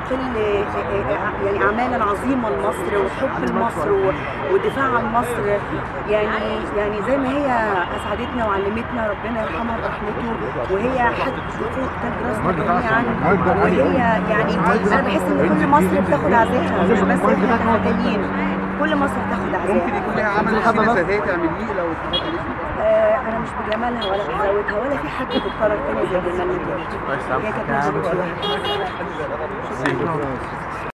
تقل يعني اعمالا عظيمه لمصر وحب لمصر و- والدفاع عن مصر يعني يعني زي ما هي اسعدتنا وعلمتنا ربنا يرحمها برحمته وهي حد فوق تاج راسنا جميعا وهي يعني انا بحس ان كل مصر بتاخد عزاها مش بس احنا كمدنيين كل مصر بتاخد ممكن يكون لها عزاها عمل سينة ذاتية تعمليه لو اتحط آه، انا مش بجمالها ولا بزودها ولا في حد بيتكرر تاني زي جمالها كده هي كانت موجودة. اسمك